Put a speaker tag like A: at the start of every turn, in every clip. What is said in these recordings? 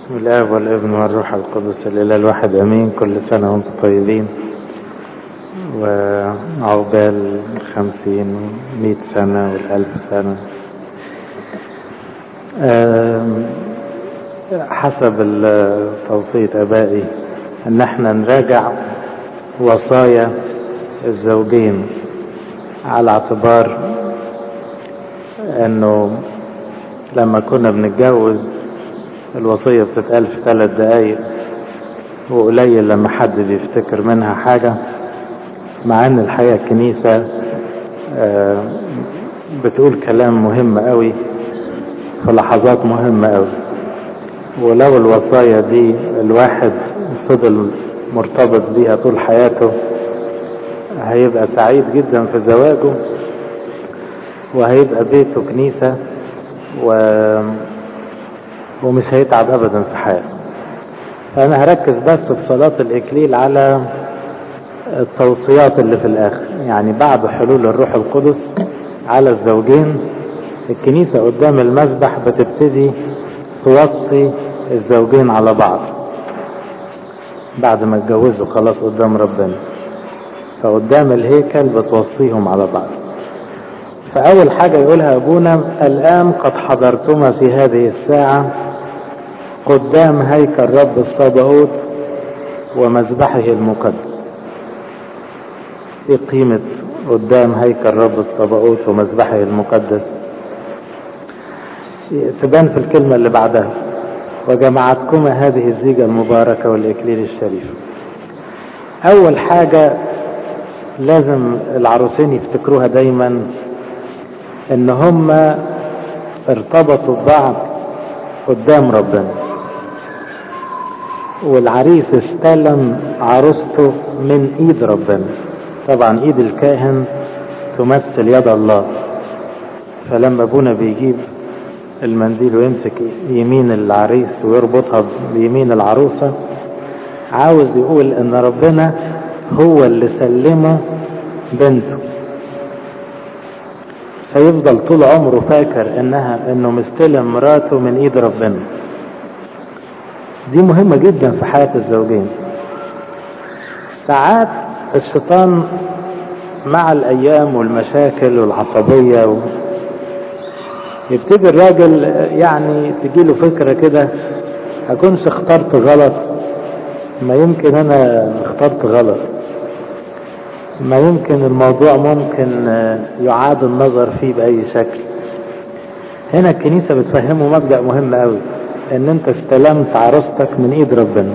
A: بسم الله والابن والروح القدس الإله الواحد أمين كل سنة وانتم طيبين وعقبال خمسين ومئة سنة والألف سنة حسب توصية أبائي أن احنا نراجع وصايا الزوجين على اعتبار أنه لما كنا بنتجوز الوصية بتتقال في ثلاث دقايق وقليل لما حد بيفتكر منها حاجة مع ان الحقيقة الكنيسة بتقول كلام مهم قوي في لحظات مهمة قوي ولو الوصايا دي الواحد فضل مرتبط بيها طول حياته هيبقى سعيد جدا في زواجه وهيبقى بيته كنيسة و ومش هيتعب ابدا في حياته فانا هركز بس في صلاة الاكليل على التوصيات اللي في الاخر يعني بعد حلول الروح القدس على الزوجين الكنيسة قدام المذبح بتبتدي توصي الزوجين على بعض بعد ما اتجوزوا خلاص قدام ربنا فقدام الهيكل بتوصيهم على بعض فأول حاجة يقولها أبونا الآن قد حضرتما في هذه الساعة قدام هيكل رب الصباوت ومذبحه المقدس ايه قيمة قدام هيكل رب الصباوت ومذبحه المقدس تبان في الكلمة اللي بعدها وجمعتكما هذه الزيجة المباركة والإكليل الشريف أول حاجة لازم العروسين يفتكروها دايما ان هم ارتبطوا ببعض قدام ربنا والعريس استلم عروسته من ايد ربنا طبعا ايد الكاهن تمثل يد الله فلما ابونا بيجيب المنديل ويمسك يمين العريس ويربطها بيمين العروسة عاوز يقول ان ربنا هو اللي سلمه بنته فيفضل طول عمره فاكر انها انه مستلم مراته من ايد ربنا دي مهمة جدا في حياة الزوجين ساعات الشيطان مع الايام والمشاكل والعصبية و... يبتدي الراجل يعني تجيله فكرة كده اكونش اخترت غلط ما يمكن انا اخترت غلط ما يمكن الموضوع ممكن يعاد النظر فيه بأي شكل هنا الكنيسة بتفهمه مبدأ مهم قوي ان انت استلمت عروستك من ايد ربنا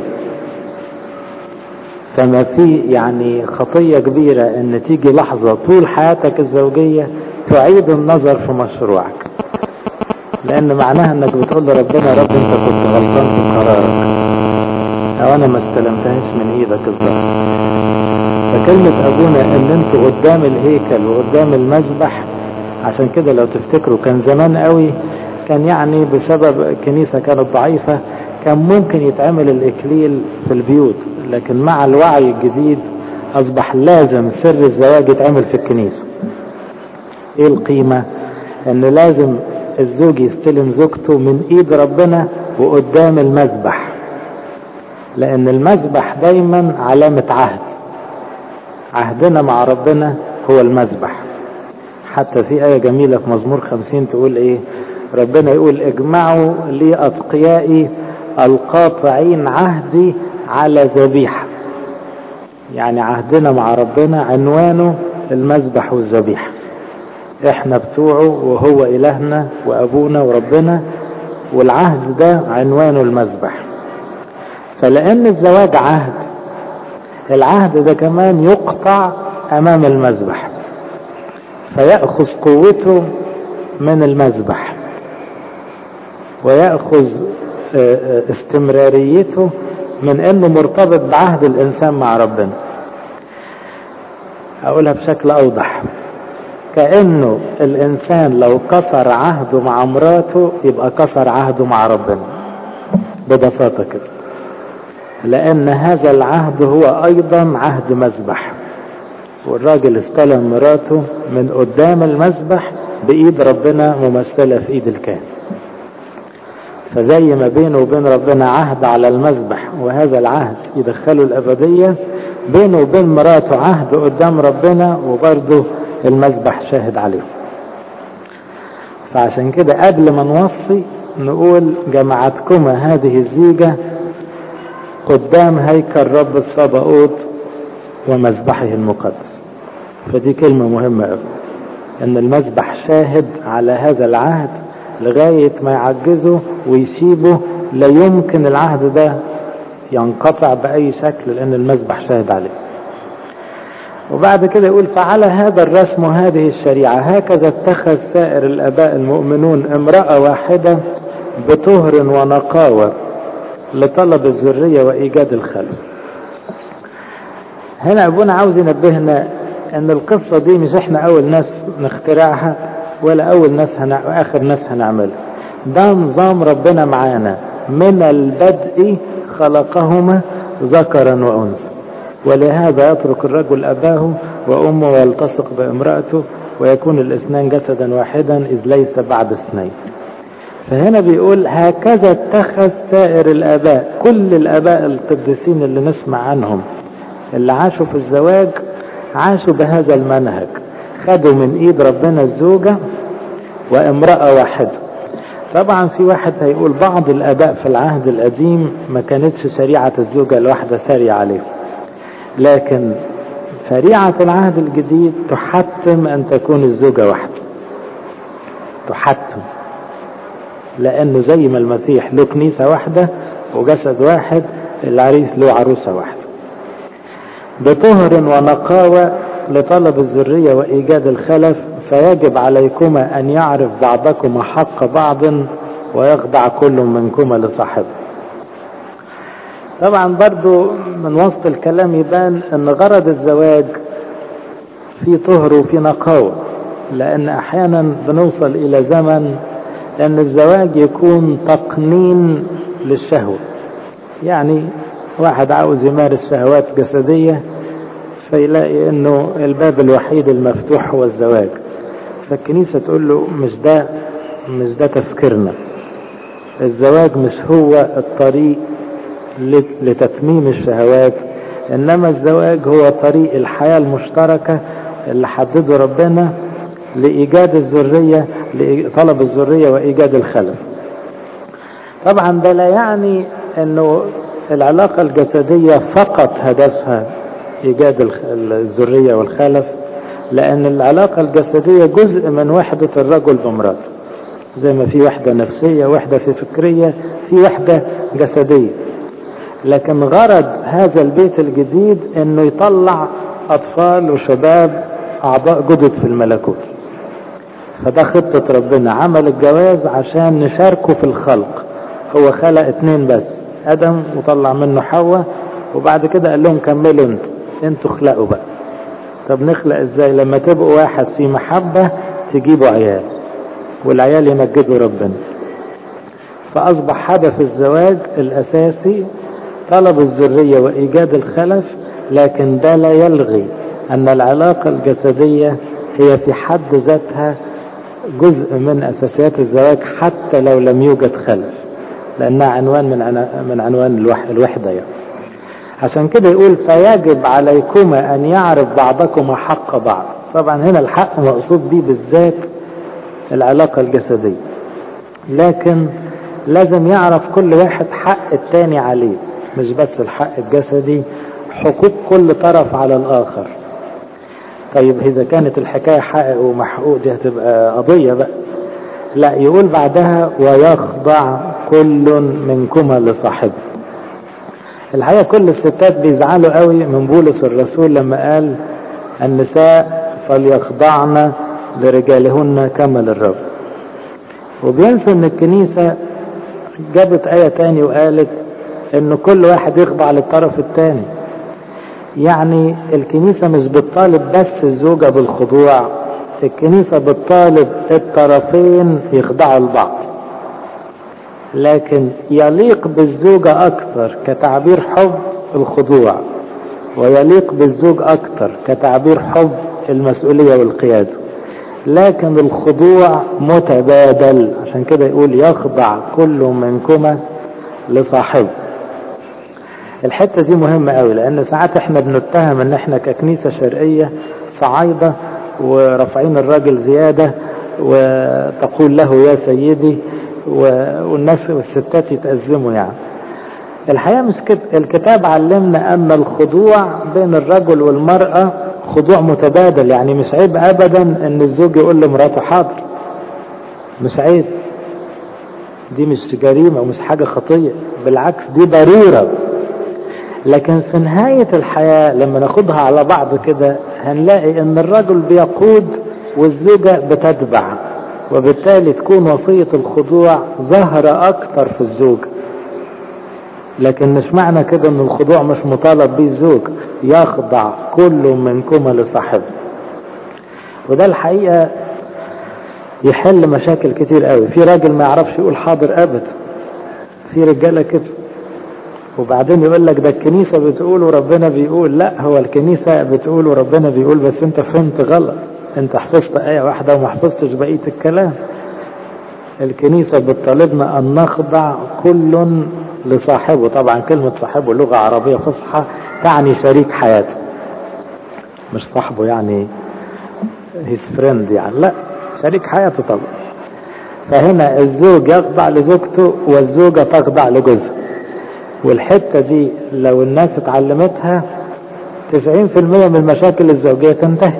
A: فما في يعني خطية كبيرة ان تيجي لحظة طول حياتك الزوجية تعيد النظر في مشروعك لان معناها انك بتقول لربنا يا رب انت كنت غلطان في قرارك او انا ما استلمتهاش من ايدك الظهر فكلمة أبونا إن أنتوا قدام الهيكل وقدام المذبح عشان كده لو تفتكروا كان زمان قوي كان يعني بسبب الكنيسة كانت ضعيفة كان ممكن يتعمل الإكليل في البيوت لكن مع الوعي الجديد أصبح لازم سر الزواج يتعمل في الكنيسة إيه القيمة؟ إن لازم الزوج يستلم زوجته من إيد ربنا وقدام المذبح لأن المذبح دايما علامة عهد عهدنا مع ربنا هو المذبح حتى في آية جميلة في مزمور خمسين تقول ايه ربنا يقول اجمعوا لي أتقيائي القاطعين عهدي على ذبيحة يعني عهدنا مع ربنا عنوانه المذبح والذبيحة احنا بتوعه وهو إلهنا وأبونا وربنا والعهد ده عنوانه المذبح فلأن الزواج عهد العهد ده كمان يقطع امام المذبح فيأخذ قوته من المذبح ويأخذ استمراريته من انه مرتبط بعهد الانسان مع ربنا اقولها بشكل اوضح كأنه الانسان لو كسر عهده مع مراته يبقى كسر عهده مع ربنا ببساطة كده لأن هذا العهد هو أيضا عهد مذبح والراجل استلم مراته من قدام المذبح بإيد ربنا ممثلة في إيد الكاهن فزي ما بينه وبين ربنا عهد على المذبح وهذا العهد يدخله الأبدية بينه وبين مراته عهد قدام ربنا وبرضه المذبح شاهد عليه فعشان كده قبل ما نوصي نقول جمعتكما هذه الزيجة قدام هيكل رب الصباؤوت ومذبحه المقدس فدي كلمة مهمة قوي ان المذبح شاهد على هذا العهد لغاية ما يعجزه ويسيبه لا يمكن العهد ده ينقطع بأي شكل لأن المذبح شاهد عليه وبعد كده يقول فعلى هذا الرسم وهذه الشريعة هكذا اتخذ سائر الآباء المؤمنون امرأة واحدة بطهر ونقاوة لطلب الذرية وإيجاد الخلف هنا أبونا عاوز ينبهنا أن القصة دي مش إحنا أول ناس نخترعها ولا أول ناس هنع... آخر ناس هنعملها ده نظام ربنا معانا من البدء خلقهما ذكرا وأنثى ولهذا يترك الرجل أباه وأمه ويلتصق بامرأته ويكون الاثنان جسدا واحدا إذ ليس بعد اثنين فهنا بيقول هكذا اتخذ سائر الآباء كل الآباء القديسين اللي نسمع عنهم اللي عاشوا في الزواج عاشوا بهذا المنهج خدوا من ايد ربنا الزوجة وامرأة واحدة طبعا في واحد هيقول بعض الاباء في العهد القديم ما كانتش شريعة الزوجة الواحدة سارية عليه لكن شريعة العهد الجديد تحتم ان تكون الزوجة واحدة تحتم لانه زي ما المسيح له كنيسة واحدة وجسد واحد العريس له عروسة واحدة بطهر ونقاوة لطلب الذرية وإيجاد الخلف فيجب عليكما أن يعرف بعضكما حق بعض ويخضع كل منكما لصاحبه طبعا برضو من وسط الكلام يبان ان غرض الزواج في طهر وفي نقاوة لان احيانا بنوصل الى زمن ان الزواج يكون تقنين للشهوة يعني واحد عاوز يمارس شهوات جسدية فيلاقي انه الباب الوحيد المفتوح هو الزواج فالكنيسة تقول له مش ده مش ده تفكيرنا الزواج مش هو الطريق لتتميم الشهوات انما الزواج هو طريق الحياة المشتركة اللي حدده ربنا لإيجاد الذرية لطلب الذرية وإيجاد الخلف طبعا ده لا يعني انه العلاقة الجسدية فقط هدفها إيجاد الذرية والخلف لأن العلاقة الجسدية جزء من وحدة الرجل بمراته زي ما في وحدة نفسية وحدة في فكرية في وحدة جسدية لكن غرض هذا البيت الجديد انه يطلع اطفال وشباب اعضاء جدد في الملكوت فده خطة ربنا عمل الجواز عشان نشاركه في الخلق هو خلق اتنين بس ادم وطلع منه حواء وبعد كده قال لهم كملوا انتوا انتوا اخلقوا بقى طب نخلق ازاي لما تبقوا واحد في محبة تجيبوا عيال والعيال يمجدوا ربنا فاصبح هدف الزواج الاساسي طلب الذرية وايجاد الخلف لكن ده لا يلغي ان العلاقة الجسدية هي في حد ذاتها جزء من اساسيات الزواج حتى لو لم يوجد خلف لانها عنوان من من عنوان الوحدة يعني عشان كده يقول فيجب عليكما ان يعرف بعضكما حق بعض طبعا هنا الحق مقصود به بالذات العلاقة الجسدية لكن لازم يعرف كل واحد حق التاني عليه مش بس الحق الجسدي حقوق كل طرف على الاخر طيب اذا كانت الحكاية حق ومحقوق دي هتبقى قضية بقى لا يقول بعدها ويخضع كل منكما لصاحبه الحقيقة كل الستات بيزعلوا قوي من بولس الرسول لما قال النساء فليخضعن لرجالهن كما للرب وبينسوا ان الكنيسة جابت آية تاني وقالت ان كل واحد يخضع للطرف التاني يعني الكنيسة مش بتطالب بس الزوجة بالخضوع الكنيسة بتطالب الطرفين يخضعوا لبعض لكن يليق بالزوجة أكثر كتعبير حب الخضوع ويليق بالزوج أكثر كتعبير حب المسؤولية والقيادة لكن الخضوع متبادل عشان كده يقول يخضع كل منكما لصاحبه الحتة دي مهمة قوي لان ساعات احنا بنتهم ان احنا ككنيسة شرقية صعايدة ورافعين الراجل زيادة وتقول له يا سيدي والناس والستات يتأزموا يعني الحقيقة مش كده الكتاب علمنا أن الخضوع بين الرجل والمرأة خضوع متبادل يعني مش عيب أبدا أن الزوج يقول لمراته حاضر مش عيب دي مش جريمة ومش حاجة خطية بالعكس دي ضرورة لكن في نهاية الحياة لما ناخدها على بعض كده هنلاقي ان الرجل بيقود والزوجة بتتبع وبالتالي تكون وصية الخضوع ظاهرة اكتر في الزوج لكن مش معنى كده ان الخضوع مش مطالب به الزوج يخضع كل منكما لصاحبه وده الحقيقة يحل مشاكل كتير قوي في راجل ما يعرفش يقول حاضر ابدا في رجالة كده وبعدين يقول لك ده الكنيسة بتقول وربنا بيقول لا هو الكنيسة بتقول وربنا بيقول بس انت فهمت غلط انت حفظت آية واحدة وما حفظتش بقية الكلام الكنيسة بتطالبنا أن نخضع كل لصاحبه طبعا كلمة صاحبه لغة عربية فصحى تعني شريك حياته مش صاحبه يعني هيز فريند يعني لا شريك حياته طبعا فهنا الزوج يخضع لزوجته والزوجة تخضع لجوزها والحتة دي لو الناس اتعلمتها 90% من المشاكل الزوجية تنتهي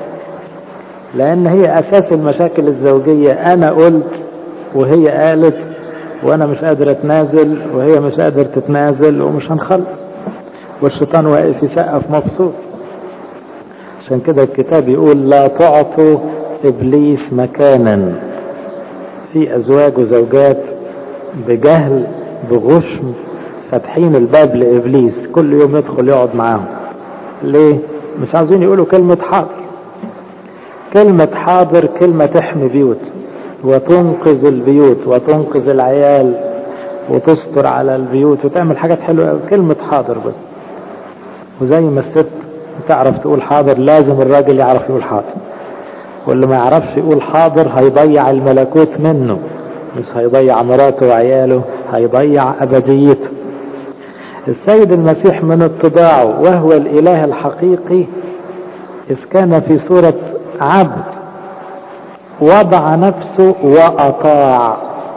A: لأن هي أساس المشاكل الزوجية أنا قلت وهي قالت وأنا مش قادر أتنازل وهي مش قادر تتنازل ومش هنخلص والشيطان واقف يسقف مبسوط عشان كده الكتاب يقول لا تعطوا إبليس مكانا في أزواج وزوجات بجهل بغشم فاتحين الباب لإبليس كل يوم يدخل يقعد معاهم ليه؟ مش عاوزين يقولوا كلمة حاضر كلمة حاضر كلمة تحمي بيوت وتنقذ البيوت وتنقذ العيال وتستر على البيوت وتعمل حاجات حلوة قوي كلمة حاضر بس وزي ما الست تعرف تقول حاضر لازم الراجل يعرف يقول حاضر واللي ما يعرفش يقول حاضر هيضيع الملكوت منه مش هيضيع مراته وعياله هيضيع أبديته السيد المسيح من اتباعه وهو الإله الحقيقي إذ كان في صورة عبد وضع نفسه وأطاع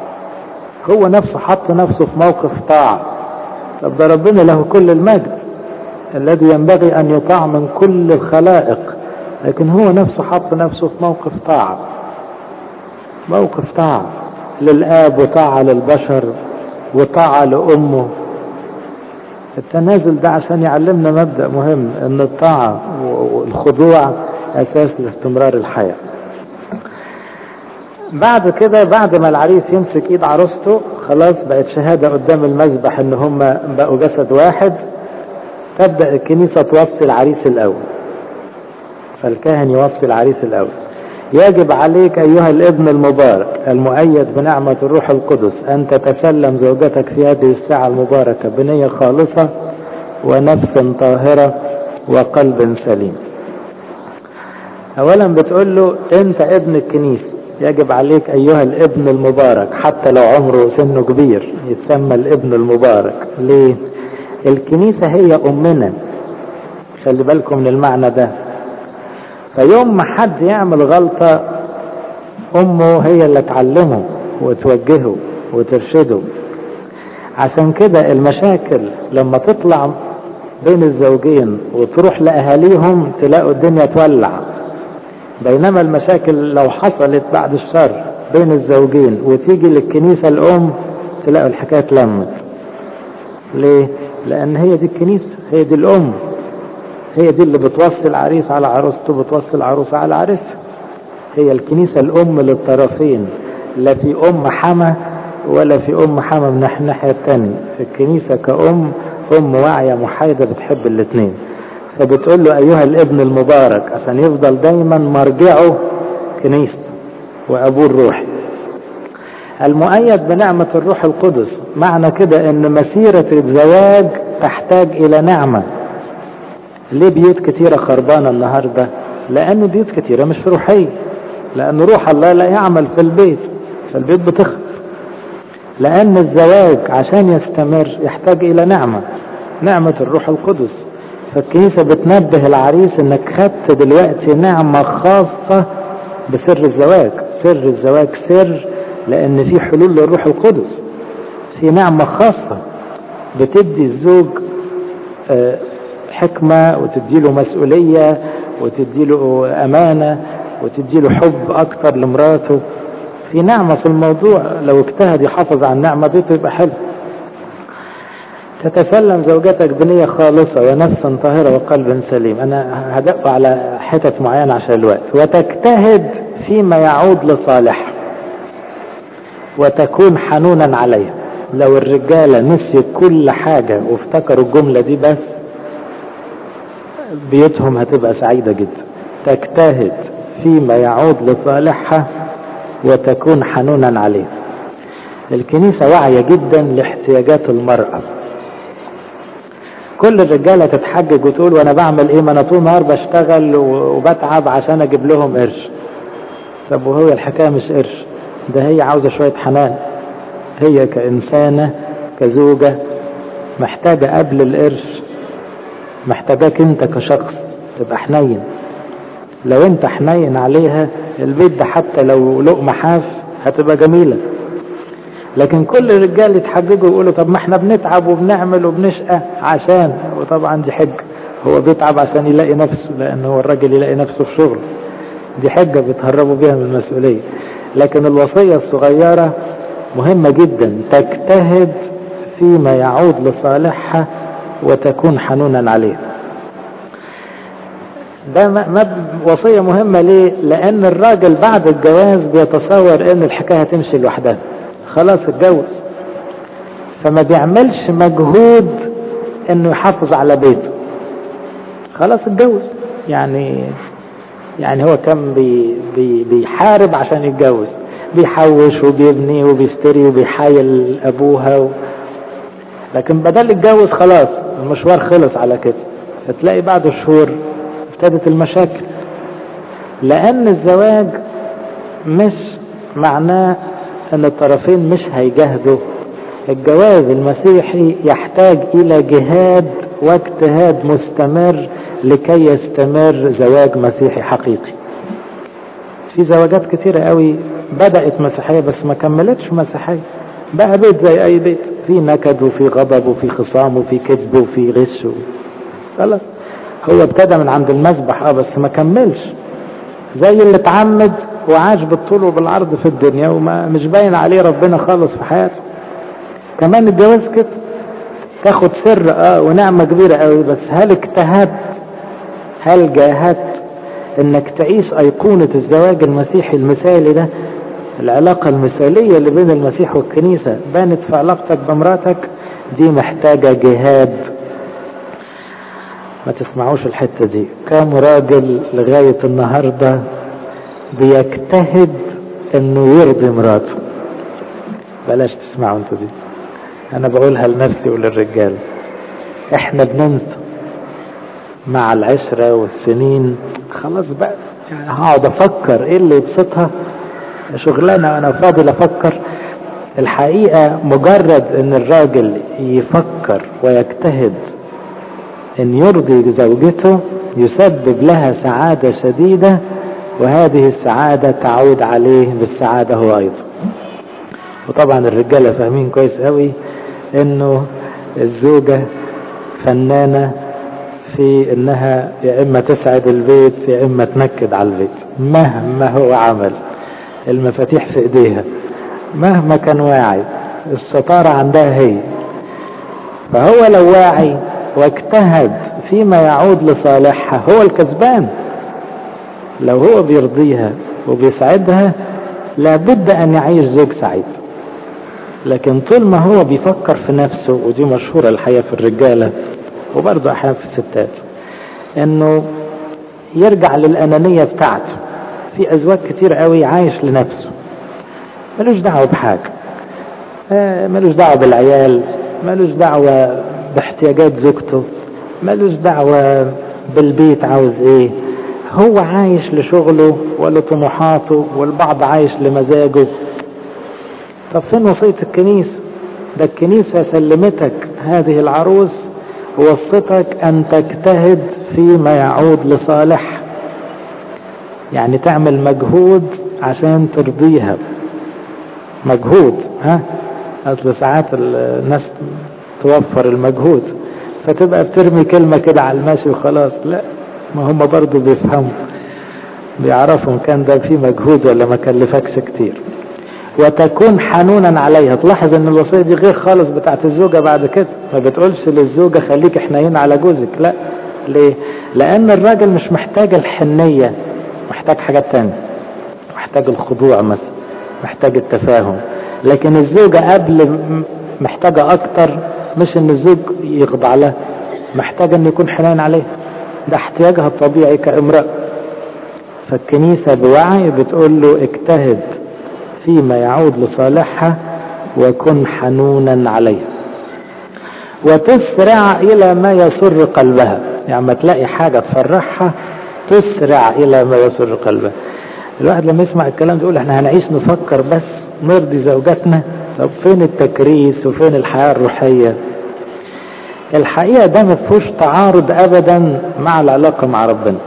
A: هو نفسه حط نفسه في موقف طاعة طب ده ربنا له كل المجد الذي ينبغي أن يطاع من كل الخلائق لكن هو نفسه حط نفسه في موقف طاعة موقف طاعة للآب وطاعة للبشر وطاعة لأمه التنازل ده عشان يعلمنا مبدأ مهم ان الطاعة والخضوع اساس لاستمرار الحياة بعد كده بعد ما العريس يمسك ايد عروسته خلاص بقت شهادة قدام المذبح ان هم بقوا جسد واحد تبدأ الكنيسة توصي العريس الاول فالكاهن يوصي العريس الاول يجب عليك ايها الابن المبارك المؤيد بنعمة الروح القدس ان تتسلم زوجتك في هذه الساعة المباركة بنية خالصة ونفس طاهرة وقلب سليم اولا بتقول له انت ابن الكنيسة يجب عليك ايها الابن المبارك حتى لو عمره سنه كبير يتسمى الابن المبارك ليه الكنيسة هي امنا خلي بالكم من المعنى ده فيوم ما حد يعمل غلطة امه هي اللي تعلمه وتوجهه وترشده عشان كده المشاكل لما تطلع بين الزوجين وتروح لأهاليهم تلاقوا الدنيا تولع بينما المشاكل لو حصلت بعد الشر بين الزوجين وتيجي للكنيسة الأم تلاقوا الحكاية اتلمت ليه؟ لأن هي دي الكنيسة هي دي الأم هي دي اللي بتوصي العريس على عروسته بتوصي العروسة على عريسها هي الكنيسة الأم للطرفين لا في أم حما ولا في أم حما من الناحية التانية الكنيسة كأم أم واعية محايدة بتحب الاتنين فبتقول له أيها الابن المبارك عشان يفضل دايما مرجعه كنيسته وأبوه الروحي المؤيد بنعمة الروح القدس معنى كده ان مسيرة الزواج تحتاج الى نعمة ليه بيوت كتيرة خربانة النهاردة لان بيوت كتيرة مش روحية لأن روح الله لا يعمل في البيت فالبيت بتخف لأن الزواج عشان يستمر يحتاج إلى نعمة نعمة الروح القدس فالكنيسة بتنبه العريس انك خدت دلوقتي نعمة خاصة بسر الزواج سر الزواج سر لان في حلول للروح القدس في نعمة خاصة بتدي الزوج حكمة وتديله مسؤولية وتديله أمانة وتديله حب أكتر لمراته في نعمة في الموضوع لو اجتهد يحافظ على النعمة بيته يبقى حلو تتسلم زوجتك بنية خالصة ونفس طاهرة وقلب سليم أنا هدق على حتت معينة عشان الوقت وتجتهد فيما يعود لصالح وتكون حنونا عليه لو الرجالة نسيت كل حاجة وافتكروا الجملة دي بس بيوتهم هتبقى سعيدة جدا تجتهد فيما يعود لصالحها وتكون حنونا عليه الكنيسة واعية جدا لاحتياجات المرأة كل الرجالة تتحجج وتقول وانا بعمل ايه ما انا طول النهار بشتغل وبتعب عشان اجيب لهم قرش طب وهو الحكاية مش قرش ده هي عاوزة شوية حنان هي كإنسانة كزوجة محتاجة قبل القرش محتاجاك انت كشخص تبقى حنين لو انت حنين عليها البيت ده حتى لو لقمة حاف هتبقى جميلة لكن كل الرجال يتحججوا ويقولوا طب ما احنا بنتعب وبنعمل وبنشقى عشان وطبعا دي حجة هو بيتعب عشان يلاقي نفسه لان هو الراجل يلاقي نفسه في شغله دي حجة بيتهربوا بيها من المسؤولية لكن الوصية الصغيرة مهمة جدا تجتهد فيما يعود لصالحها وتكون حنونا عليه ده وصية مهمة ليه لان الراجل بعد الجواز بيتصور ان الحكاية هتمشي لوحدها خلاص اتجوز فما بيعملش مجهود انه يحافظ على بيته خلاص اتجوز يعني يعني هو كان بي بي بيحارب عشان يتجوز بيحوش وبيبني وبيشتري وبيحايل ابوها و... لكن بدل يتجوز خلاص المشوار خلص على كده فتلاقي بعد شهور ابتدت المشاكل لان الزواج مش معناه ان الطرفين مش هيجاهدوا الجواز المسيحي يحتاج الى جهاد واجتهاد مستمر لكي يستمر زواج مسيحي حقيقي في زواجات كثيرة قوي بدأت مسيحية بس ما كملتش مسيحية بقى بيت زي اي بيت في نكد وفي غضب وفي خصام وفي كذب وفي غش و... خلاص هو ابتدى من عند المسبح اه بس ما كملش زي اللي اتعمد وعاش بالطول وبالعرض في الدنيا وما مش باين عليه ربنا خالص في حياته كمان الجواز كده تاخد سر اه ونعمة كبيرة قوي بس هل اجتهدت هل جاهدت انك تعيش ايقونة الزواج المسيحي المثالي ده العلاقة المثالية اللي بين المسيح والكنيسة بانت في علاقتك بمراتك دي محتاجة جهاد ما تسمعوش الحتة دي كام راجل لغاية النهاردة بيجتهد انه يرضي مراته بلاش تسمعوا انتوا دي انا بقولها لنفسي وللرجال احنا بننسى مع العشرة والسنين خلاص بقى يعني هقعد افكر ايه اللي يبسطها شغلانة وانا فاضل افكر الحقيقة مجرد ان الراجل يفكر ويجتهد ان يرضي زوجته يسبب لها سعادة شديدة وهذه السعادة تعود عليه بالسعادة هو ايضا وطبعا الرجالة فاهمين كويس قوي انه الزوجة فنانة في انها يا اما تسعد البيت يا اما تنكد على البيت مهما هو عمل المفاتيح في ايديها مهما كان واعي الستارة عندها هي فهو لو واعي واجتهد فيما يعود لصالحها هو الكسبان لو هو بيرضيها وبيسعدها لابد ان يعيش زوج سعيد لكن طول ما هو بيفكر في نفسه ودي مشهورة الحقيقة في الرجالة وبرضه احيانا في الستات انه يرجع للانانية بتاعته في ازواج كتير قوي عايش لنفسه ملوش دعوة بحاجة ملوش دعوة بالعيال ملوش هو عايش لشغله ولطموحاته والبعض عايش لمزاجه طب فين وصية الكنيسة ده الكنيسة سلمتك هذه العروس ووصتك أن تجتهد فيما يعود لصالح يعني تعمل مجهود عشان ترضيها مجهود ها أصل ساعات الناس توفر المجهود فتبقى بترمي كلمة كده على الماشي وخلاص لا ما هم برضو بيفهموا بيعرفوا ان كان ده في مجهود ولا ما كلفكش كتير وتكون حنونا عليها تلاحظ ان الوصية دي غير خالص بتاعت الزوجة بعد كده ما بتقولش للزوجة خليك حنين على جوزك لا ليه لان الراجل مش محتاج الحنية محتاج حاجات تانية محتاج الخضوع مثلا محتاج التفاهم لكن الزوجة قبل محتاجة اكتر مش ان الزوج يخضع لها محتاج ان يكون حنين عليها ده احتياجها الطبيعي كامرأة فالكنيسة بوعي بتقول له اجتهد فيما يعود لصالحها وكن حنونا عليها وتسرع الى ما يسر قلبها يعني ما تلاقي حاجة تفرحها تسرع الى ما يسر قلبها الواحد لما يسمع الكلام يقول احنا هنعيش نفكر بس نرضي زوجاتنا طب فين التكريس وفين الحياة الروحية الحقيقة ده ما فيهوش تعارض ابدا مع العلاقة مع ربنا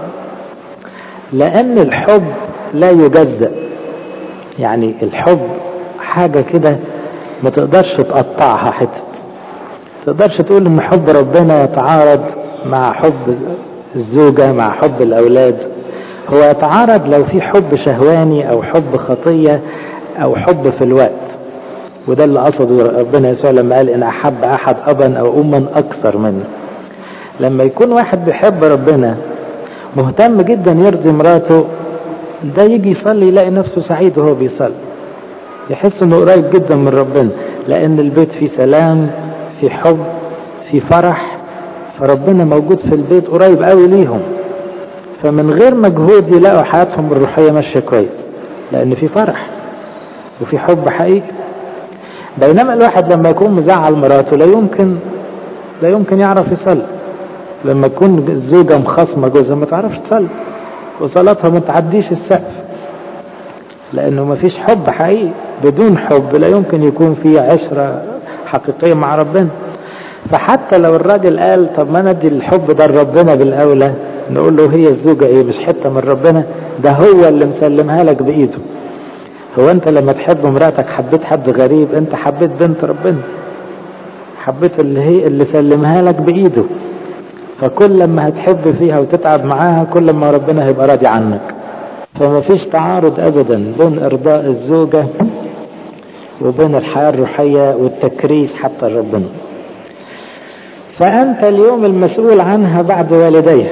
A: لان الحب لا يجزأ يعني الحب حاجة كده ما تقدرش تقطعها حتة تقدرش تقول ان حب ربنا يتعارض مع حب الزوجة مع حب الاولاد هو يتعارض لو في حب شهواني او حب خطية او حب في الوقت وده اللي قصده ربنا يسوع لما قال ان احب احد ابا او اما اكثر منه لما يكون واحد بيحب ربنا مهتم جدا يرضي مراته ده يجي يصلي يلاقي نفسه سعيد وهو بيصلي يحس انه قريب جدا من ربنا لان البيت فيه سلام في حب في فرح فربنا موجود في البيت قريب قوي ليهم فمن غير مجهود يلاقوا حياتهم الروحية ماشية كويس لان في فرح وفي حب حقيقي بينما الواحد لما يكون مزعل مراته لا يمكن لا يمكن يعرف يصلي لما تكون الزوجة مخاصمة جوزها ما تعرفش تصلي وصلاتها ما تعديش السقف لانه ما فيش حب حقيقي بدون حب لا يمكن يكون في عشرة حقيقية مع ربنا فحتى لو الراجل قال طب ما انا ادي الحب ده لربنا بالاولى نقول له هي الزوجة ايه مش حتة من ربنا ده هو اللي مسلمها لك بايده هو انت لما تحب مراتك حبيت حد غريب انت حبيت بنت ربنا حبيت اللي هي اللي سلمها لك بايده فكل لما هتحب فيها وتتعب معاها كل ما ربنا هيبقى راضي عنك فما فيش تعارض ابدا بين ارضاء الزوجة وبين الحياة الروحية والتكريس حتى ربنا فأنت اليوم المسؤول عنها بعد والديها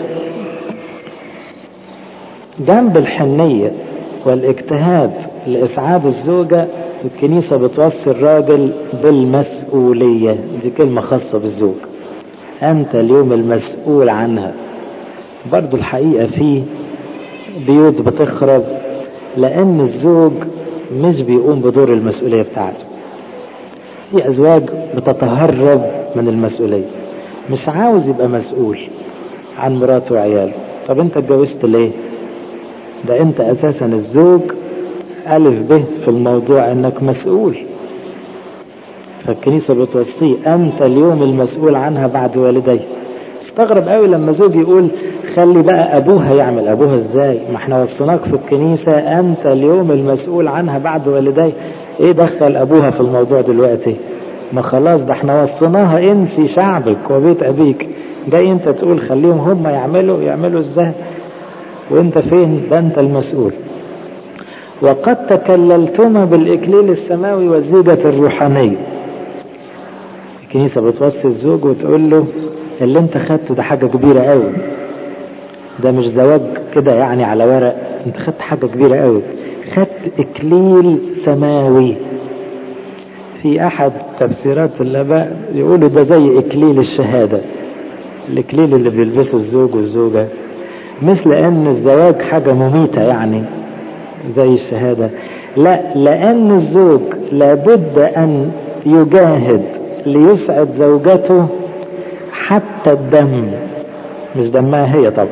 A: جنب الحنية والاجتهاد لإسعاد الزوجة الكنيسة بتوصي الراجل بالمسؤولية دي كلمة خاصة بالزوج أنت اليوم المسؤول عنها برضو الحقيقة في بيوت بتخرب لأن الزوج مش بيقوم بدور المسؤولية بتاعته في أزواج بتتهرب من المسؤولية مش عاوز يبقى مسؤول عن مراته وعياله طب انت اتجوزت ليه ده انت اساسا الزوج الف به في الموضوع انك مسؤول فالكنيسة بتوصيه انت اليوم المسؤول عنها بعد والديه استغرب قوي لما زوج يقول خلي بقى ابوها يعمل ابوها ازاي ما احنا وصيناك في الكنيسة انت اليوم المسؤول عنها بعد والديه ايه دخل ابوها في الموضوع دلوقتي ما خلاص ده احنا وصيناها انسي شعبك وبيت ابيك جاي انت تقول خليهم هم يعملوا يعملوا ازاي وانت فين ده انت المسؤول وقد تكللتما بالاكليل السماوي والزيجة الروحانية الكنيسة بتوصي الزوج وتقول له اللي انت خدته ده حاجة كبيرة قوي ده مش زواج كده يعني على ورق انت خدت حاجة كبيرة قوي خدت اكليل سماوي في احد تفسيرات الاباء يقولوا ده زي اكليل الشهادة الاكليل اللي بيلبسه الزوج والزوجة مش لان الزواج حاجة مميتة يعني زي الشهادة لا لان الزوج لابد ان يجاهد ليسعد زوجته حتى الدم مش دمها هي طبعا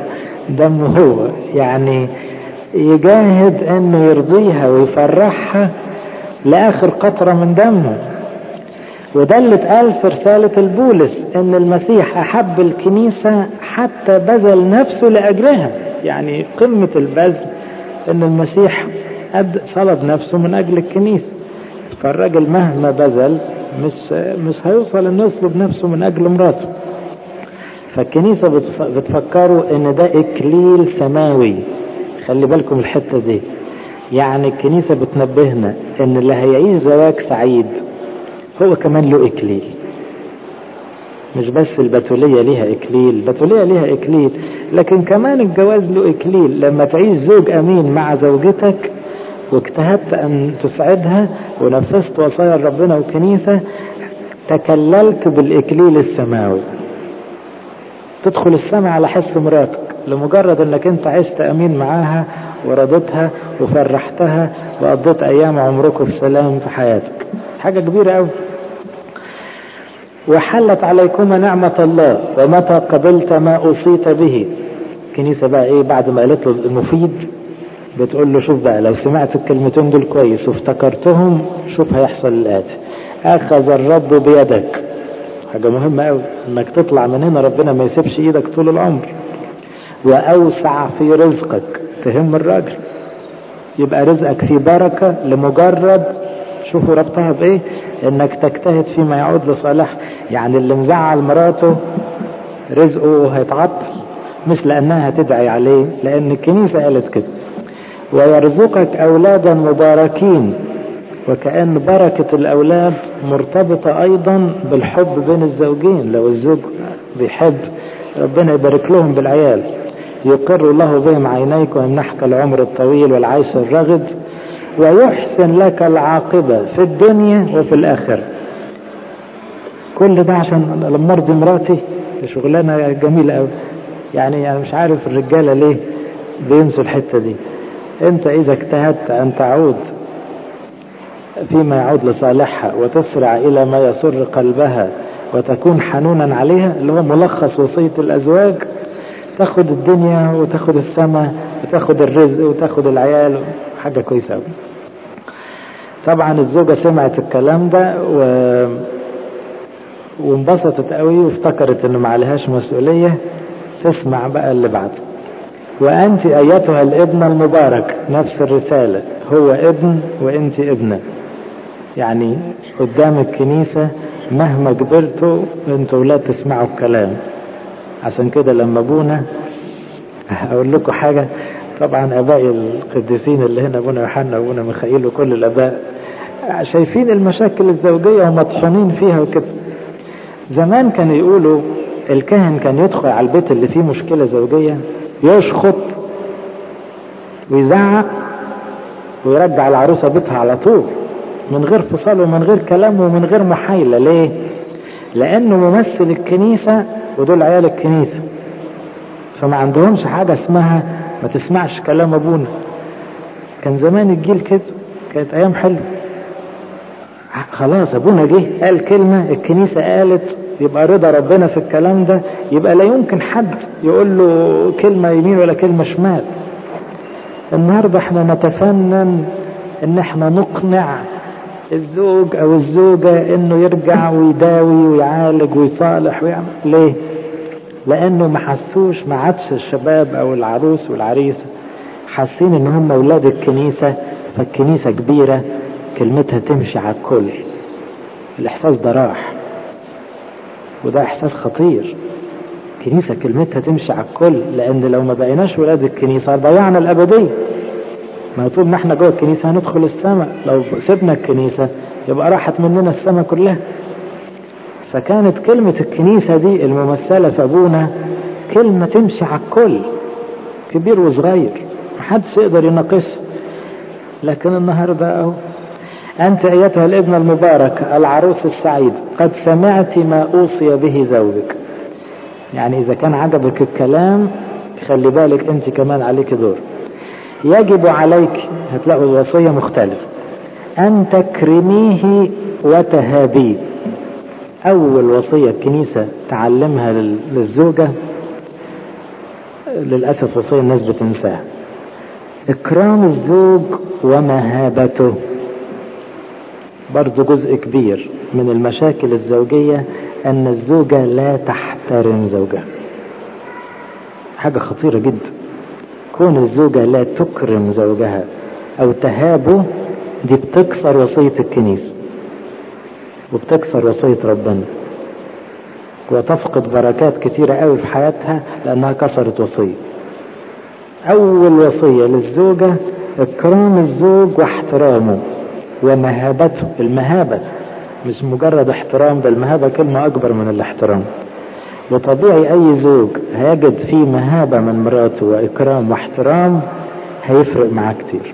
A: دمه هو يعني يجاهد انه يرضيها ويفرحها لاخر قطرة من دمه وده اللي اتقال في رسالة البولس ان المسيح احب الكنيسة حتى بذل نفسه لاجلها يعني قمة البذل ان المسيح قد صلب نفسه من اجل الكنيسة فالراجل مهما بذل مش مش هيوصل انه يصلب نفسه من اجل مراته فالكنيسة بتفكروا ان ده اكليل سماوي خلي بالكم الحتة دي يعني الكنيسة بتنبهنا ان اللي هيعيش زواج سعيد هو كمان له اكليل مش بس البتولية ليها اكليل البتولية ليها اكليل لكن كمان الجواز له اكليل لما تعيش زوج امين مع زوجتك واجتهدت ان تسعدها ونفذت وصايا ربنا والكنيسة تكللت بالاكليل السماوي تدخل السماء على حس مراتك لمجرد انك انت عشت امين معاها ورضيتها وفرحتها وقضيت ايام عمركم السلام في حياتك حاجة كبيرة قوي وحلت عليكما نعمة الله ومتى قبلت ما أوصيت به الكنيسة بقى ايه بعد ما قالت له المفيد بتقول له شوف بقى لو سمعت الكلمتين دول كويس وافتكرتهم شوف هيحصل الآتي أخذ الرب بيدك حاجة مهمة قوي انك تطلع من هنا ربنا ما يسيبش ايدك طول العمر وأوسع في رزقك تهم الراجل يبقى رزقك في بركة لمجرد شوفوا ربطها بايه انك تجتهد فيما يعود لصالح يعني اللي مزعل مراته رزقه هيتعطل مش لانها هتدعي عليه لان الكنيسة قالت كده ويرزقك اولادا مباركين وكأن بركة الاولاد مرتبطة ايضا بالحب بين الزوجين لو الزوج بيحب ربنا يبارك لهم بالعيال يقر الله بهم عينيك ويمنحك العمر الطويل والعيش الرغد ويحسن لك العاقبة في الدنيا وفي الآخرة كل ده عشان لما ارضي مراتي شغلانة جميلة قوي يعني انا مش عارف الرجالة ليه بينسوا الحتة دي انت اذا اجتهدت ان تعود فيما يعود لصالحها وتسرع الى ما يسر قلبها وتكون حنونا عليها اللي هو ملخص وصية الازواج تاخد الدنيا وتاخد السماء وتاخد الرزق وتاخد العيال حاجة كويسة قوي طبعا الزوجة سمعت الكلام ده و... وانبسطت قوي وافتكرت انه ما عليهاش مسؤولية تسمع بقى اللي بعده وانت ايتها الابنة المبارك نفس الرسالة هو ابن وانت ابنة يعني قدام الكنيسة مهما كبرتوا انتوا لا تسمعوا الكلام عشان كده لما ابونا اقول لكم حاجة طبعا ابائي القديسين اللي هنا ابونا يوحنا وابونا ميخائيل وكل الاباء شايفين المشاكل الزوجية ومطحونين فيها وكده زمان كانوا يقولوا الكاهن كان يدخل على البيت اللي فيه مشكلة زوجية يشخط ويزعق ويرجع العروسة بيتها على طول من غير فصال ومن غير كلام ومن غير محايلة ليه لانه ممثل الكنيسة ودول عيال الكنيسة فما عندهمش حاجة اسمها ما تسمعش كلام ابونا كان زمان الجيل كده كانت ايام حلوه خلاص ابونا جه قال كلمة الكنيسة قالت يبقى رضا ربنا في الكلام ده يبقى لا يمكن حد يقول له كلمة يمين ولا كلمة شمال النهاردة احنا نتفنن ان احنا نقنع الزوج او الزوجة انه يرجع ويداوي ويعالج ويصالح ويعمل ليه لانه ما حسوش ما عادش الشباب او العروس والعريس حاسين ان هم اولاد الكنيسة فالكنيسة كبيرة كلمتها تمشي على الكل الاحساس ده راح وده احساس خطير كنيسة كلمتها تمشي على الكل لان لو ما بقيناش ولاد الكنيسة ضيعنا الابدية ما طول ما احنا جوه الكنيسة هندخل السماء لو سيبنا الكنيسة يبقى راحت مننا السماء كلها فكانت كلمة الكنيسة دي الممثلة في أبونا كلمة تمشي على الكل كبير وصغير محدش يقدر يناقشها لكن النهاردة أهو أنت أيتها الابن المبارك العروس السعيد قد سمعت ما أوصي به زوجك يعني إذا كان عجبك الكلام خلي بالك أنت كمان عليك دور يجب عليك هتلاقوا الوصية مختلفة أن تكرميه وتهابيه أول وصية الكنيسة تعلمها للزوجة للأسف وصية الناس بتنساها إكرام الزوج ومهابته برضو جزء كبير من المشاكل الزوجية أن الزوجة لا تحترم زوجها حاجة خطيرة جدا كون الزوجة لا تكرم زوجها أو تهابه دي بتكسر وصية الكنيسة وبتكسر وصية ربنا وتفقد بركات كتيرة قوي في حياتها لأنها كسرت وصية أول وصية للزوجة إكرام الزوج واحترامه ومهابته المهابة مش مجرد احترام بل المهابة كلمة أكبر من الاحترام وطبيعي أي زوج هيجد فيه مهابة من مراته وإكرام واحترام هيفرق معاه كتير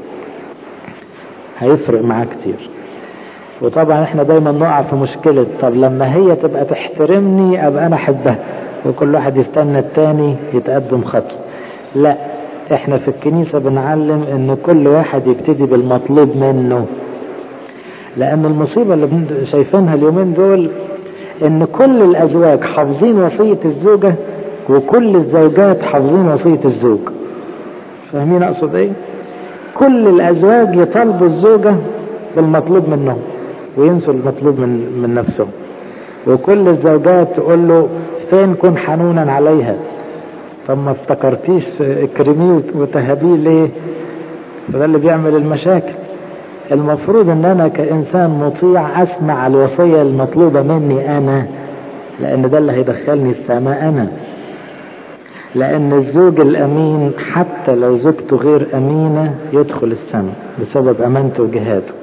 A: هيفرق معاه كتير وطبعا احنا دايما نقع في مشكلة طب لما هي تبقى تحترمني ابقى انا احبها وكل واحد يستنى التاني يتقدم خطوة لا احنا في الكنيسة بنعلم ان كل واحد يبتدي بالمطلوب منه لان المصيبة اللي شايفينها اليومين دول ان كل الازواج حافظين وصية الزوجة وكل الزوجات حافظين وصية الزوج فاهمين اقصد ايه كل الازواج يطالبوا الزوجة بالمطلوب منهم وينسوا المطلوب من من نفسهم وكل الزوجات تقول له فين كن حنونا عليها طب ما افتكرتيش اكرميه وتهبيه ليه فده اللي بيعمل المشاكل المفروض ان انا كانسان مطيع اسمع الوصيه المطلوبه مني انا لان ده اللي هيدخلني السماء انا لان الزوج الامين حتى لو زوجته غير امينه يدخل السماء بسبب امانته وجهاده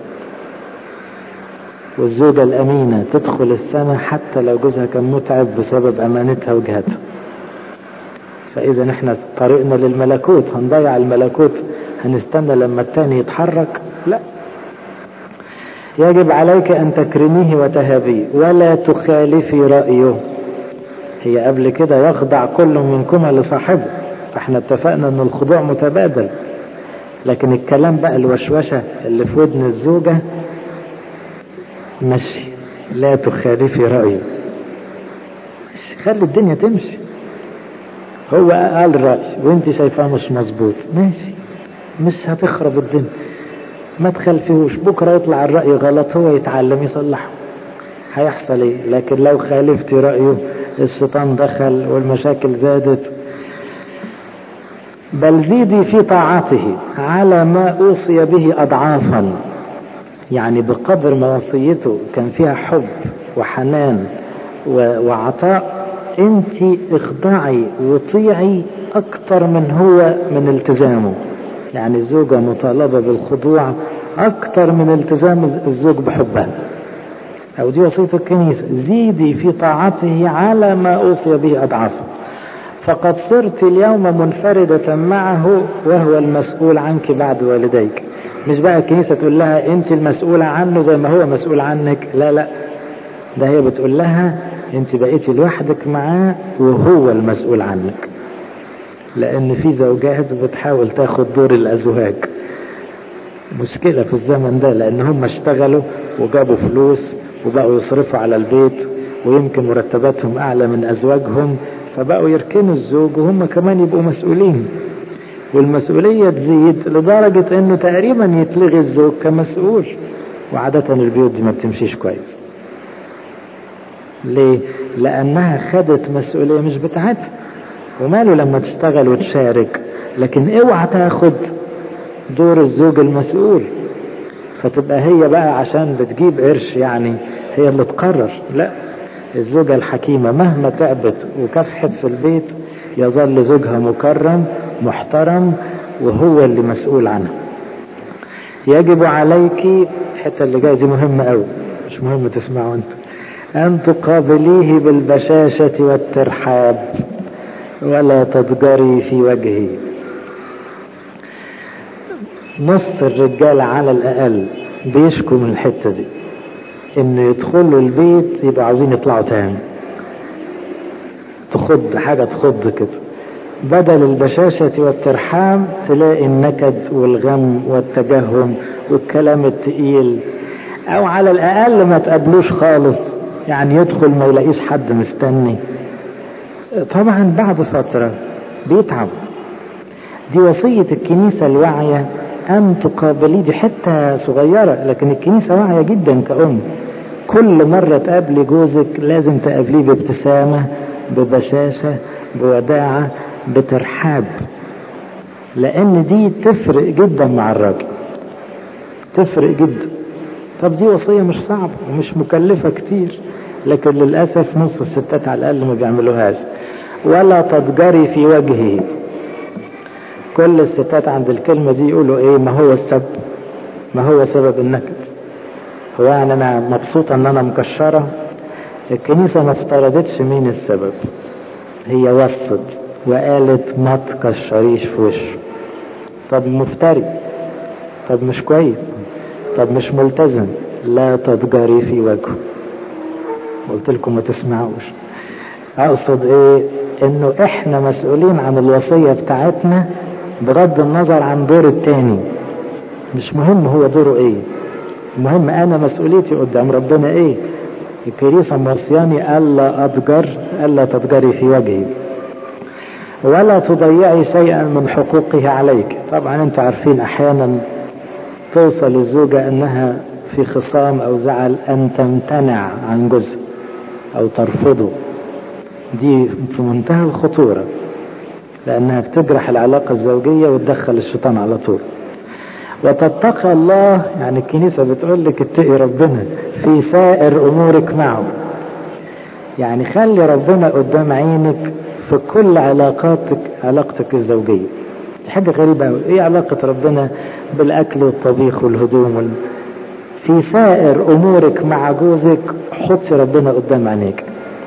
A: والزوجة الأمينة تدخل السماء حتى لو جوزها كان متعب بسبب أمانتها وجهتها فإذا احنا طريقنا للملكوت هنضيع الملكوت هنستنى لما التاني يتحرك لا يجب عليك أن تكرميه وتهابيه ولا تخالفي رأيه هي قبل كده يخضع كل منكما لصاحبه فاحنا اتفقنا ان الخضوع متبادل لكن الكلام بقى الوشوشة اللي في ودن الزوجة مشي لا تخالفي رأيه مشي خلي الدنيا تمشي هو قال رأي وانت شايفاه مش مظبوط ماشي مش هتخرب الدنيا ما تخلفيهوش بكرة يطلع الرأي غلط هو يتعلم يصلحه هيحصل ايه لكن لو خالفتي رأيه الشيطان دخل والمشاكل زادت بل زيدي في طاعته على ما أوصي به أضعافا يعني بقدر ما وصيته كان فيها حب وحنان وعطاء انت اخضعي وطيعي اكتر من هو من التزامه يعني الزوجة مطالبة بالخضوع اكتر من التزام الزوج بحبها او دي وصية الكنيسة زيدي في طاعته على ما اوصي به اضعافه فقد صرت اليوم منفردة معه وهو المسؤول عنك بعد والديك مش بقى الكنيسة تقول لها انت المسؤولة عنه زي ما هو مسؤول عنك لا لا ده هي بتقول لها انت بقيتي لوحدك معاه وهو المسؤول عنك لان في زوجات بتحاول تاخد دور الازواج مشكلة في الزمن ده لان هم اشتغلوا وجابوا فلوس وبقوا يصرفوا على البيت ويمكن مرتباتهم اعلى من ازواجهم فبقوا يركنوا الزوج وهم كمان يبقوا مسؤولين والمسؤولية تزيد لدرجة انه تقريبا يتلغي الزوج كمسؤول وعادة البيوت دي ما بتمشيش كويس ليه؟ لأنها خدت مسؤولية مش بتاعتها وماله لما تشتغل وتشارك لكن اوعى تاخد دور الزوج المسؤول فتبقى هي بقى عشان بتجيب قرش يعني هي اللي تقرر لا الزوجة الحكيمة مهما تعبت وكافحت في البيت يظل زوجها مكرم محترم وهو اللي مسؤول عنها يجب عليك الحته اللي جايه دي مهمه قوي مش مهم تسمعوا انت ان تقابليه بالبشاشه والترحاب ولا تضجري في وجهه نص الرجال على الاقل بيشكوا من الحته دي ان يدخلوا البيت يبقوا عايزين يطلعوا تاني تخض حاجه تخض كده بدل البشاشة والترحام تلاقي النكد والغم والتجهم والكلام التقيل او على الاقل ما تقابلوش خالص يعني يدخل ما يلاقيش حد مستني طبعا بعد فترة بيتعب دي وصية الكنيسة الواعية أن تقابلي دي حتة صغيرة لكن الكنيسة واعية جدا كأم كل مرة تقابلي جوزك لازم تقابليه بابتسامة ببشاشة بوداعة بترحاب لأن دي تفرق جدا مع الراجل تفرق جدا طب دي وصية مش صعبة ومش مكلفة كتير لكن للأسف نص الستات على الأقل ما بيعملوهاش ولا تضجري في وجهه كل الستات عند الكلمة دي يقولوا ايه ما هو السبب ما هو سبب النكد هو يعني انا مبسوطة ان انا مكشرة الكنيسة ما افترضتش مين السبب هي وصت وقالت ما تكشريش في وشه طب مفتري طب مش كويس طب مش ملتزم لا تضجري في وجهه قلت لكم ما تسمعوش اقصد ايه انه احنا مسؤولين عن الوصية بتاعتنا بغض النظر عن دور التاني مش مهم هو دوره ايه المهم انا مسؤوليتي قدام ربنا ايه الكنيسة موصياني الا اضجر الا تضجري في وجهي ولا تضيعي شيئا من حقوقه عليك طبعا انتوا عارفين احيانا توصل الزوجة انها في خصام او زعل ان تمتنع عن جزء او ترفضه دي في منتهى الخطورة لانها بتجرح العلاقة الزوجية وتدخل الشيطان على طول وتتقى الله يعني الكنيسة بتقول لك اتقي ربنا في سائر امورك معه يعني خلي ربنا قدام عينك في كل علاقاتك علاقتك الزوجية دي حاجة غريبة قوي ايه علاقة ربنا بالاكل والطبيخ والهدوم وال... في سائر امورك مع جوزك حطي ربنا قدام عينيك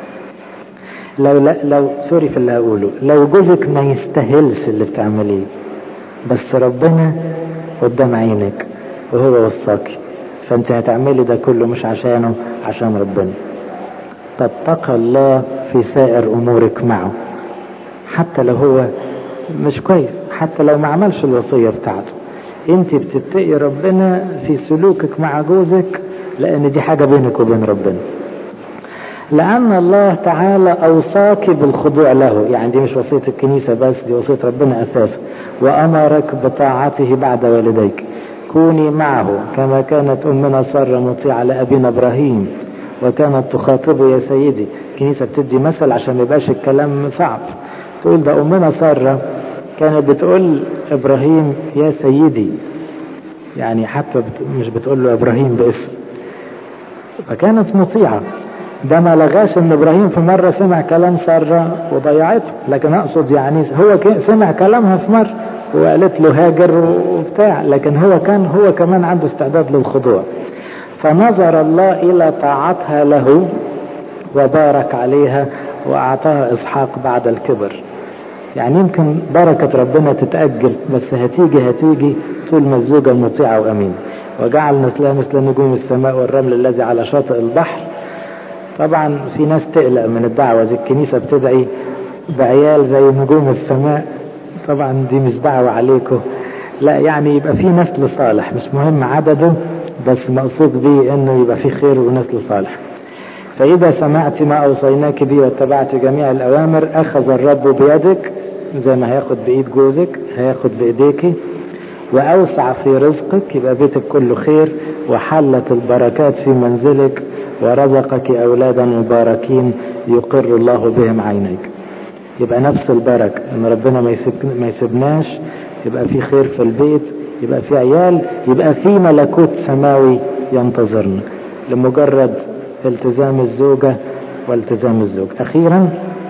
A: لو لا لو سوري في اللي هقوله لو جوزك ما يستاهلش اللي بتعمليه بس ربنا قدام عينك وهو وصاكي فانت هتعملي ده كله مش عشانه عشان ربنا تتقى الله في سائر امورك معه حتى لو هو مش كويس حتى لو ما عملش الوصية بتاعته انت بتتقي ربنا في سلوكك مع جوزك لان دي حاجة بينك وبين ربنا لأن الله تعالى أوصاك بالخضوع له يعني دي مش وصية الكنيسة بس دي وصية ربنا أساسا وأمرك بطاعته بعد والديك كوني معه كما كانت أمنا سارة مطيعة لأبينا إبراهيم وكانت تخاطبه يا سيدي الكنيسة بتدي مثل عشان ما يبقاش الكلام صعب تقول ده أمنا سارة كانت بتقول إبراهيم يا سيدي يعني حتى بت... مش بتقول له إبراهيم باسم فكانت مطيعة ده ما لغاش ان ابراهيم في مرة سمع كلام سارة وضيعته لكن اقصد يعني هو سمع كلامها في مرة وقالت له هاجر وبتاع لكن هو كان هو كمان عنده استعداد للخضوع فنظر الله الى طاعتها له وبارك عليها واعطاها اسحاق بعد الكبر يعني يمكن بركة ربنا تتأجل بس هتيجي هتيجي طول ما الزوجة مطيعة وأمينة وجعل نسلها مثل نجوم السماء والرمل الذي على شاطئ البحر طبعا في ناس تقلق من الدعوة دي الكنيسة بتدعي بعيال زي نجوم السماء طبعا دي مش دعوة عليكم لا يعني يبقى في نسل صالح مش مهم عدده بس مقصود بيه انه يبقى في خير ونسل صالح فإذا سمعت ما أوصيناك به واتبعت جميع الأوامر أخذ الرب بيدك زي ما هياخد بإيد جوزك هياخد بإيديك وأوسع في رزقك يبقى بيتك كله خير وحلت البركات في منزلك ورزقك أولادا مباركين يقر الله بهم عينيك يبقى نفس البركة ان ربنا ما, يسيب ما يسيبناش يبقى في خير في البيت يبقى في عيال يبقى في ملكوت سماوي ينتظرنا لمجرد التزام الزوجة والتزام الزوج أخيرا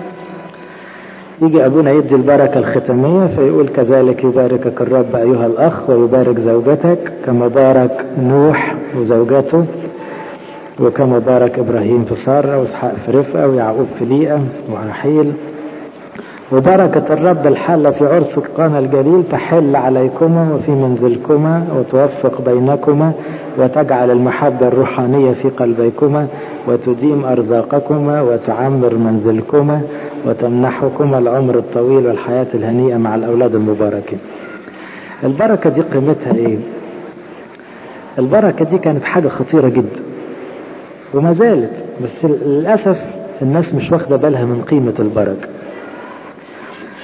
A: يجي أبونا يدي البركة الختامية فيقول كذلك يباركك الرب أيها الأخ ويبارك زوجتك كما بارك نوح وزوجته وكما بارك إبراهيم في سارة وإسحاق في رفقة ويعقوب في ليئة ورحيل وبركة الرب الحالة في عرس قانا الجليل تحل عليكما وفي منزلكما وتوفق بينكما وتجعل المحبة الروحانية في قلبيكما وتديم أرزاقكما وتعمر منزلكما وتمنحكما العمر الطويل والحياة الهنيئة مع الأولاد المباركين البركة دي قيمتها ايه البركة دي كانت حاجة خطيرة جدا وما زالت بس للأسف الناس مش واخدة بالها من قيمة البركة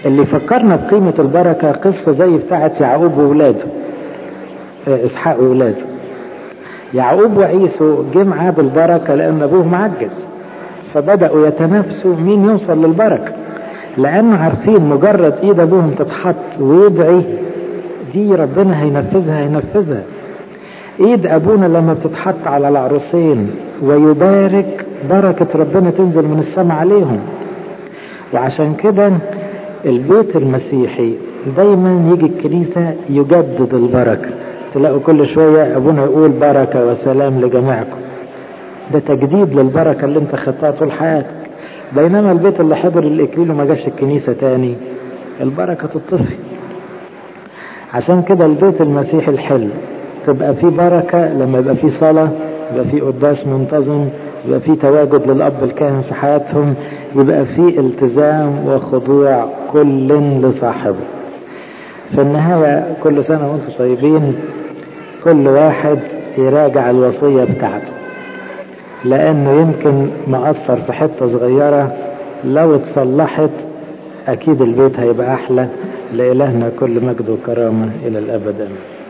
A: اللي فكرنا بقيمة البركة قصة زي بتاعة يعقوب وولاده إسحاق وولاده يعقوب وعيسو جه معاه بالبركة لأن أبوه معجز فبدأوا يتنافسوا مين يوصل للبركة لأن عارفين مجرد إيد أبوهم تتحط ويدعي دي ربنا هينفذها هينفذها ايد ابونا لما بتتحط على العروسين ويبارك بركة ربنا تنزل من السماء عليهم وعشان كده البيت المسيحي دايما يجي الكنيسة يجدد البركة تلاقوا كل شوية ابونا يقول بركة وسلام لجميعكم ده تجديد للبركة اللي انت خدتها طول حياتك بينما البيت اللي حضر الاكليل وما جاش الكنيسة تاني البركة تطفي عشان كده البيت المسيحي الحلو تبقى فيه بركة لما يبقى فيه صلاة يبقى فيه قداس منتظم يبقى فيه تواجد للأب الكاهن في حياتهم يبقى فيه التزام وخضوع كل لصاحبه في النهاية كل سنة وانتم طيبين كل واحد يراجع الوصية بتاعته لأنه يمكن مقصر في حتة صغيرة لو اتصلحت أكيد البيت هيبقى أحلى لإلهنا كل مجد وكرامة إلى الأبد آمين